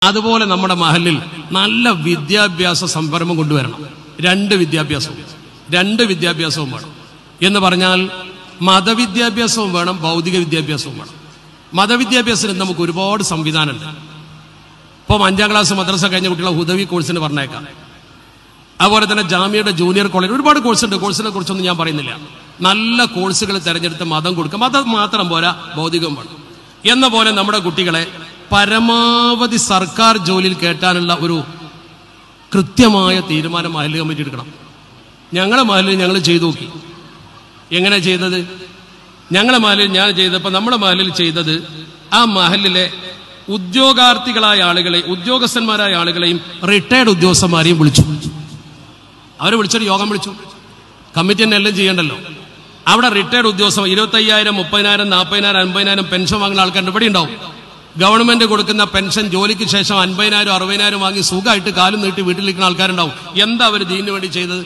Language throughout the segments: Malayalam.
അതുപോലെ നമ്മുടെ മഹലിൽ നല്ല വിദ്യാഭ്യാസ സംരംഭം കൊണ്ടുവരണം രണ്ട് വിദ്യാഭ്യാസവും രണ്ട് വിദ്യാഭ്യാസവും വേണം എന്ന് പറഞ്ഞാൽ മതവിദ്യാഭ്യാസവും വേണം ഭൗതിക വിദ്യാഭ്യാസവും വേണം മതവിദ്യാഭ്യാസത്തിന് നമുക്ക് ഒരുപാട് സംവിധാനമുണ്ട് ഇപ്പം അഞ്ചാം ക്ലാസ് മദ്രസ കഴിഞ്ഞ കുട്ടികളെ ഹുദവി കോഴ്സിന് പറഞ്ഞേക്കാം അതുപോലെ തന്നെ ജാമ്യയുടെ ജൂനിയർ കോളേജ് ഒരുപാട് കോഴ്സ് ഉണ്ട് കോഴ്സിനെ കുറിച്ചൊന്നും ഞാൻ പറയുന്നില്ല നല്ല കോഴ്സുകൾ തിരഞ്ഞെടുത്ത് മതം കൊടുക്കുക മതം മാത്രം പോരാ ഭൗതികം വേണം എന്ന പോലെ നമ്മുടെ കുട്ടികളെ പരമാവധി സർക്കാർ ജോലിയിൽ കേട്ടാനുള്ള ഒരു കൃത്യമായ തീരുമാനം മഹല്ല് കമ്മിറ്റി എടുക്കണം ഞങ്ങളെ മഹലിൽ ഞങ്ങൾ ചെയ്തു നോക്കി എങ്ങനെ ചെയ്തത് ഞങ്ങളെ മഹലിൽ ഞാൻ ചെയ്തപ്പോൾ നമ്മുടെ മഹലിൽ ചെയ്തത് ആ മഹലിലെ ഉദ്യോഗാർത്ഥികളായ ആളുകളെ ഉദ്യോഗസ്ഥന്മാരായ ആളുകളെയും റിട്ടയർഡ് ഉദ്യോഗസ്ഥന്മാരെയും വിളിച്ചു അവരെ വിളിച്ചൊരു യോഗം വിളിച്ചു കമ്മിറ്റി തന്നെ എല്ലാം ചെയ്യണ്ടല്ലോ അവിടെ റിട്ടയർഡ് ഉദ്യോഗസ്ഥർ ഇരുപത്തയ്യായിരം മുപ്പതിനായിരം നാൽപ്പതിനായിരം അൻപതിനായിരം പെൻഷൻ വാങ്ങുന്ന ആൾക്കാരുടെ ഇവിടെ ഉണ്ടാവും ഗവൺമെന്റ് കൊടുക്കുന്ന പെൻഷൻ ജോലിക്ക് ശേഷം അൻപതിനായിരം അറുപതിനായിരം വാങ്ങി സുഖമായിട്ട് കാലും നീട്ടി വീട്ടിലിരിക്കുന്ന ആൾക്കാരുണ്ടാവും എന്താ അവർ ദീനിന് വേണ്ടി ചെയ്തത്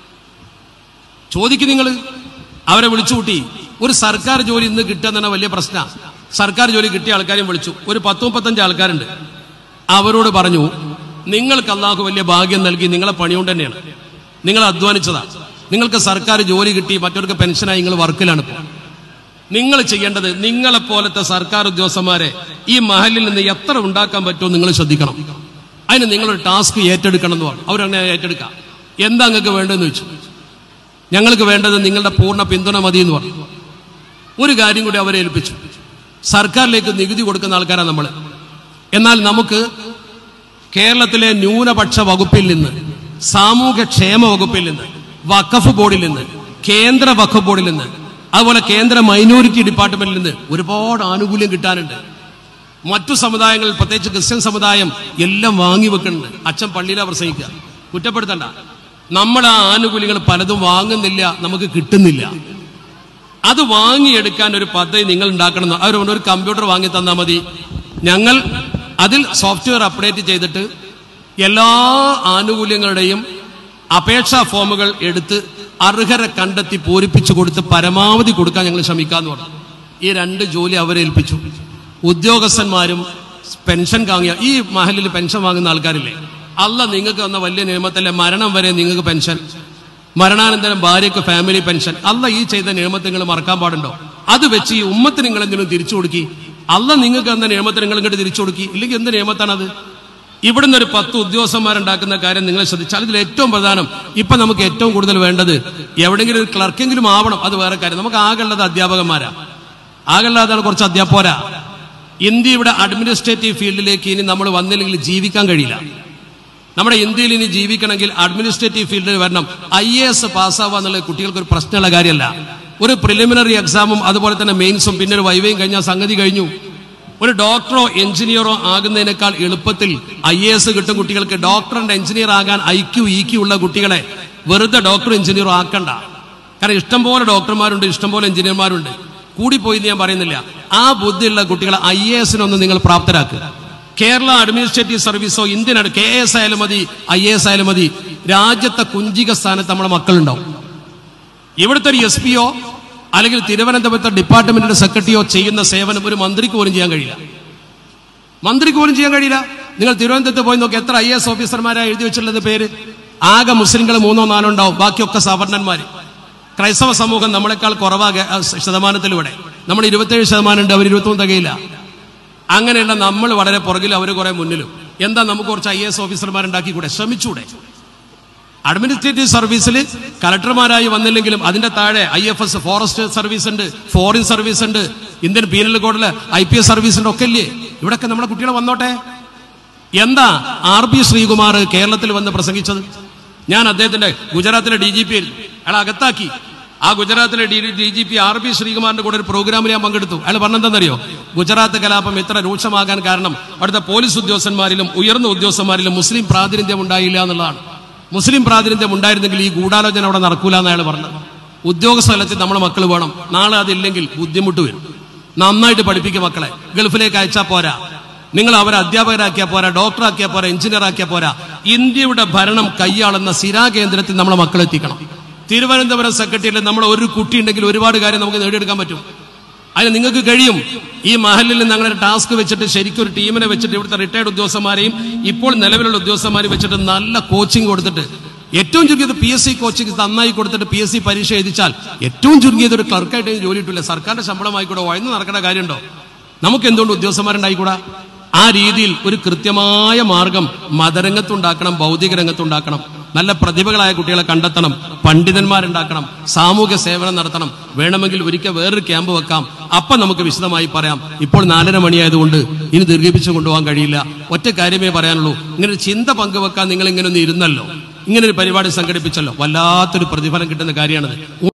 ചോദിക്കും നിങ്ങൾ അവരെ വിളിച്ചു കൂട്ടി ഒരു സർക്കാർ ജോലി ഇന്ന് കിട്ടുക തന്നെ വലിയ പ്രശ്നമാണ് സർക്കാർ ജോലി കിട്ടിയ ആൾക്കാരെയും വിളിച്ചു ഒരു പത്ത് മുപ്പത്തഞ്ച് ആൾക്കാരുണ്ട് അവരോട് പറഞ്ഞു നിങ്ങൾക്ക് അള്ളാഹു വലിയ ഭാഗ്യം നൽകി നിങ്ങളെ പണിയോണ്ട് തന്നെയാണ് നിങ്ങൾ അധ്വാനിച്ചതാ നിങ്ങൾക്ക് സർക്കാർ ജോലി കിട്ടി മറ്റവർക്ക് പെൻഷനായി നിങ്ങൾ വർക്കിലാണ് ഇപ്പോൾ നിങ്ങൾ ചെയ്യേണ്ടത് നിങ്ങളെ പോലത്തെ സർക്കാർ ഉദ്യോഗസ്ഥന്മാരെ ഈ മഹലിൽ നിന്ന് എത്ര ഉണ്ടാക്കാൻ പറ്റുമോ നിങ്ങൾ ശ്രദ്ധിക്കണം അതിന് നിങ്ങളൊരു ടാസ്ക് ഏറ്റെടുക്കണം എന്ന് പറഞ്ഞു അവരങ്ങനെ ഏറ്റെടുക്കാം എന്താ നിങ്ങൾക്ക് വേണ്ടതെന്ന് വെച്ചു ഞങ്ങൾക്ക് വേണ്ടത് നിങ്ങളുടെ പൂർണ്ണ പിന്തുണ മതി എന്ന് പറഞ്ഞു ഒരു കാര്യം കൂടി അവരെ ഏൽപ്പിച്ചു സർക്കാരിലേക്ക് നികുതി കൊടുക്കുന്ന ആൾക്കാരാണ് നമ്മൾ എന്നാൽ നമുക്ക് കേരളത്തിലെ ന്യൂനപക്ഷ വകുപ്പിൽ നിന്ന് സാമൂഹ്യക്ഷേമ വകുപ്പിൽ നിന്ന് വഖഫ് ബോർഡിൽ നിന്ന് കേന്ദ്ര വഖഫ് ബോർഡിൽ നിന്ന് അതുപോലെ കേന്ദ്ര മൈനോറിറ്റി ഡിപ്പാർട്ട്മെന്റിൽ നിന്ന് ഒരുപാട് ആനുകൂല്യം കിട്ടാനുണ്ട് മറ്റു സമുദായങ്ങളിൽ പ്രത്യേകിച്ച് ക്രിസ്ത്യൻ സമുദായം എല്ലാം വാങ്ങി വെക്കുന്നുണ്ട് അച്ഛൻ പള്ളിയിലാ പ്രസംഗിക്കുക കുറ്റപ്പെടുത്തണ്ട നമ്മൾ ആ ആനുകൂല്യങ്ങൾ പലതും വാങ്ങുന്നില്ല നമുക്ക് കിട്ടുന്നില്ല അത് വാങ്ങിയെടുക്കാൻ ഒരു പദ്ധതി നിങ്ങൾ ഉണ്ടാക്കണം എന്ന് അവർ പറഞ്ഞു, ഒരു കമ്പ്യൂട്ടർ വാങ്ങി തന്നാൽ മതി ഞങ്ങൾ അതിൽ സോഫ്റ്റ്വെയർ അപ്ഡേറ്റ് ചെയ്തിട്ട് എല്ലാ ആനുകൂല്യങ്ങളുടെയും അപേക്ഷാ ഫോമുകൾ എടുത്ത് അർഹരെ കണ്ടെത്തി പൂരിപ്പിച്ചു കൊടുത്ത് പരമാവധി കൊടുക്കാൻ ഞങ്ങൾ ശ്രമിക്കാന്ന് പറഞ്ഞു ഈ രണ്ട് ജോലി അവരെ ഏൽപ്പിച്ചു ഉദ്യോഗസ്ഥന്മാരും പെൻഷൻ വാങ്ങിയ ഈ മഹലിൽ പെൻഷൻ വാങ്ങുന്ന ആൾക്കാരില്ലേ അല്ല നിങ്ങൾക്ക് വന്ന വലിയ നിയമത്തിലെ മരണം വരെ നിങ്ങൾക്ക് പെൻഷൻ മരണാനന്തരം ഭാര്യയ്ക്ക് ഫാമിലി പെൻഷൻ അല്ല ഈ ചെയ്ത നിയമത്തെ നിങ്ങൾ മറക്കാൻ പാടുണ്ടോ അത് വെച്ച് ഈ ഉമ്മത്തിന് നിങ്ങൾ എന്തെങ്കിലും തിരിച്ചു കൊടുക്കി അല്ല നിങ്ങൾക്ക് എന്ന നിയമത്തിന് നിങ്ങൾ ഇങ്ങോട്ട് തിരിച്ചു കൊടുക്കി ഇല്ലെങ്കിൽ എന്ത് നിയമത്താണത് ഇവിടുന്ന് ഒരു പത്ത് ഉദ്യോഗസ്ഥന്മാരുണ്ടാക്കുന്ന കാര്യം നിങ്ങൾ ശ്രദ്ധിച്ചാൽ ഇതിൽ ഏറ്റവും പ്രധാനം ഇപ്പൊ നമുക്ക് ഏറ്റവും കൂടുതൽ വേണ്ടത് എവിടെയെങ്കിലും ഒരു ക്ലർക്കെങ്കിലും ആവണം അത് വേറെ കാര്യം നമുക്ക് ആകെയുള്ളത് അധ്യാപകന്മാരാ ആകെയുള്ളത് കുറച്ച് അധ്യാപകരാ ഇന്ത്യയുടെ അഡ്മിനിസ്ട്രേറ്റീവ് ഫീൽഡിലേക്ക് ഇനി നമ്മൾ വന്നില്ലെങ്കിൽ ജീവിക്കാൻ കഴിയില്ല നമ്മുടെ ഇന്ത്യയിൽ ഇനി ജീവിക്കണമെങ്കിൽ അഡ്മിനിസ്ട്രേറ്റീവ് ഫീൽഡിൽ വരണം ഐ എ എസ് പാസ്സാവുക എന്നുള്ളത് കുട്ടികൾക്ക് ഒരു പ്രശ്നമുള്ള കാര്യമല്ല ഒരു പ്രിലിമിനറി എക്സാമും അതുപോലെ തന്നെ മെയിൻസും പിന്നെ ഒരു വൈവയും കഴിഞ്ഞാൽ സംഗതി കഴിഞ്ഞു ഒരു ഡോക്ടറോ എഞ്ചിനീയറോ ആകുന്നതിനേക്കാൾ എളുപ്പത്തിൽ ഐ എ എസ് കിട്ടും കുട്ടികൾക്ക് ഡോക്ടറിന്റെ എഞ്ചിനീയർ ആകാൻ ഐ ക്യു ഇ ക്യു ഉള്ള കുട്ടികളെ വെറുതെ ഡോക്ടർ എഞ്ചിനീയറോ ആക്കണ്ട കാരണം ഇഷ്ടംപോലെ ഡോക്ടർമാരുണ്ട് ഇഷ്ടംപോലെ എഞ്ചിനീയർമാരുണ്ട് കൂടിപ്പോയി എന്ന് ഞാൻ പറയുന്നില്ല ആ ബുദ്ധിയുള്ള കുട്ടികളെ ഐ എ എസിനൊന്ന് നിങ്ങൾ പ്രാപ്തരാക്കുക കേരള അഡ്മിനിസ്ട്രേറ്റീവ് സർവീസോ ഇന്ത്യൻ കെ എസ് ആയാലും മതി ഐ എ എസ് ആയാലും മതി രാജ്യത്തെ കുഞ്ചിക സ്ഥാനത്ത് നമ്മുടെ മക്കളുണ്ടാവും ഇവിടുത്തെ ഒരു എസ് പിയോ അല്ലെങ്കിൽ തിരുവനന്തപുരത്തെ ഡിപ്പാർട്ട്മെന്റിന്റെ സെക്രട്ടറിയോ ചെയ്യുന്ന സേവനം ഒരു മന്ത്രിക്ക് പോലും ചെയ്യാൻ കഴിയില്ല മന്ത്രിക്ക് പോലും ചെയ്യാൻ കഴിയില്ല നിങ്ങൾ തിരുവനന്തപുരത്ത് പോയി നോക്കി എത്ര ഐ എസ് ഓഫീസർമാരാണ് എഴുതി വെച്ചിട്ടുള്ളത് പേര് ആകെ മുസ്ലിങ്ങൾ മൂന്നോ നാലോ ഉണ്ടാവും ബാക്കിയൊക്കെ സവർണന്മാര് ക്രൈസ്തവ സമൂഹം നമ്മളെക്കാൾ കുറവാകെ ശതമാനത്തിൽ ഇവിടെ നമ്മൾ ഇരുപത്തേഴ് ശതമാനം ഉണ്ട് അവർ ഇരുപത്തൊന്നും തികയില്ല അങ്ങനെയുള്ള നമ്മൾ വളരെ പുറകിലും അവർ കുറെ മുന്നിലും എന്താ നമുക്ക് കുറച്ച് ഐ എസ് ഓഫീസർമാരുണ്ടാക്കി കൂടെ ശ്രമിച്ചൂടെ അഡ്മിനിസ്ട്രേറ്റീവ് സർവീസിൽ കലക്ടർമാരായി വന്നില്ലെങ്കിലും അതിന്റെ താഴെ I F S forest service ഉണ്ട് ഫോറിൻ സർവീസ് ഉണ്ട് ഇന്ത്യൻ പീനൽ കോഡില് ഐ പി എസ് സർവീസ് ഉണ്ട് ഒക്കെ ഇല്ലേ ഇവിടൊക്കെ നമ്മുടെ കുട്ടികൾ വന്നോട്ടെ എന്താ ആർ ബി ശ്രീകുമാർ കേരളത്തിൽ വന്ന് പ്രസംഗിച്ചത് ഞാൻ അദ്ദേഹത്തിന്റെ ഗുജറാത്തിലെ ഡി ജി പി അയാൾ അകത്താക്കി ആ ഗുജറാത്തിലെ D D G P R B ശ്രീകുമാറിന്റെ കൂടെ ഒരു പ്രോഗ്രാമിൽ ഞാൻ പങ്കെടുത്തു അയാൾ പറഞ്ഞെന്താണെന്നറിയോ ഗുജറാത്ത് കലാപം ഇത്ര രൂക്ഷമാകാൻ കാരണം അവിടുത്തെ പോലീസ് ഉദ്യോഗസ്ഥന്മാരിലും ഉയർന്ന ഉദ്യോഗസ്ഥന്മാരിലും മുസ്ലിം പ്രാതിനിധ്യം ഉണ്ടായില്ല എന്നുള്ളതാണ് മുസ്ലിം പ്രാതിനിധ്യം ഉണ്ടായിരുന്നെങ്കിൽ ഈ ഗൂഢാലോചന അവിടെ നടക്കൂല എന്ന് അയാൾ പറഞ്ഞത് ഉദ്യോഗസ്ഥ തലത്തിൽ നമ്മുടെ മക്കൾ വേണം നാളെ അതില്ലെങ്കിൽ ബുദ്ധിമുട്ട് വരും നന്നായിട്ട് പഠിപ്പിക്കുക മക്കളെ ഗൾഫിലേക്ക് അയച്ചാൽ പോരാ നിങ്ങൾ അവരെ അധ്യാപകരാക്കിയാൽ പോരാ ഡോക്ടറാക്കിയാൽ പോരാ എഞ്ചിനീയർ ആക്കിയാൽ പോരാ ഇന്ത്യയുടെ ഭരണം കൈയാളുന്ന സിരാ കേന്ദ്രത്തിൽ നമ്മളെ മക്കളെത്തിക്കണം തിരുവനന്തപുരം സെക്രട്ടറിയിൽ നമ്മൾ ഒരു കുട്ടി ഉണ്ടെങ്കിൽ ഒരുപാട് കാര്യം നമുക്ക് നേടിയെടുക്കാൻ പറ്റും അതിന് നിങ്ങൾക്ക് കഴിയും ഈ മഹലിൽ നിന്ന് അങ്ങനെ ടാസ്ക് വെച്ചിട്ട് ശരിക്കും ഒരു ടീമിനെ വെച്ചിട്ട് ഇവിടുത്തെ റിട്ടയർഡ് ഉദ്യോഗസ്ഥന്മാരെയും ഇപ്പോൾ നിലവിലുള്ള ഉദ്യോഗസ്ഥന്മാരെയും വെച്ചിട്ട് നല്ല കോച്ചിങ് കൊടുത്തിട്ട് ഏറ്റവും ചുരുങ്ങിയത് പി എസ് സി കോച്ചിങ് നന്നായി കൊടുത്തിട്ട് പി എസ് സി പരീക്ഷ എഴുതിച്ചാൽ ഏറ്റവും ചുരുങ്ങിയത് ഒരു ക്ലർക്കായിട്ട് ജോലി കിട്ടില്ല സർക്കാരിന്റെ ശമ്പളമായിക്കൂടെ വയന്ന് നടക്കേണ്ട കാര്യമുണ്ടോ നമുക്ക് എന്തുകൊണ്ട് ഉദ്യോഗസ്ഥന്മാരുണ്ടായിക്കൂടാ ആ രീതിയിൽ ഒരു കൃത്യമായ മാർഗം മതരംഗത്തുണ്ടാക്കണം ഭൗതിക രംഗത്തുണ്ടാക്കണം നല്ല പ്രതിഭകളായ കുട്ടികളെ കണ്ടെത്തണം പണ്ഡിതന്മാരുണ്ടാക്കണം സാമൂഹ്യ സേവനം നടത്തണം വേണമെങ്കിൽ ഒരിക്കൽ വേറൊരു ക്യാമ്പ് വെക്കാം അപ്പം നമുക്ക് വിശദമായി പറയാം ഇപ്പോൾ നാലര മണിയായതുകൊണ്ട് ഇനി ദീർഘിപ്പിച്ചു കൊണ്ടുപോകാൻ കഴിയില്ല ഒറ്റ കാര്യമേ പറയാനുള്ളൂ ഇങ്ങനെ ഒരു ചിന്ത പങ്കുവെക്കാൻ നിങ്ങൾ ഇങ്ങനെ ഒന്ന് ഇരുന്നല്ലോ ഇങ്ങനെ ഒരു പരിപാടി സംഘടിപ്പിച്ചല്ലോ വല്ലാത്തൊരു പ്രതിഫലം കിട്ടുന്ന കാര്യമാണത്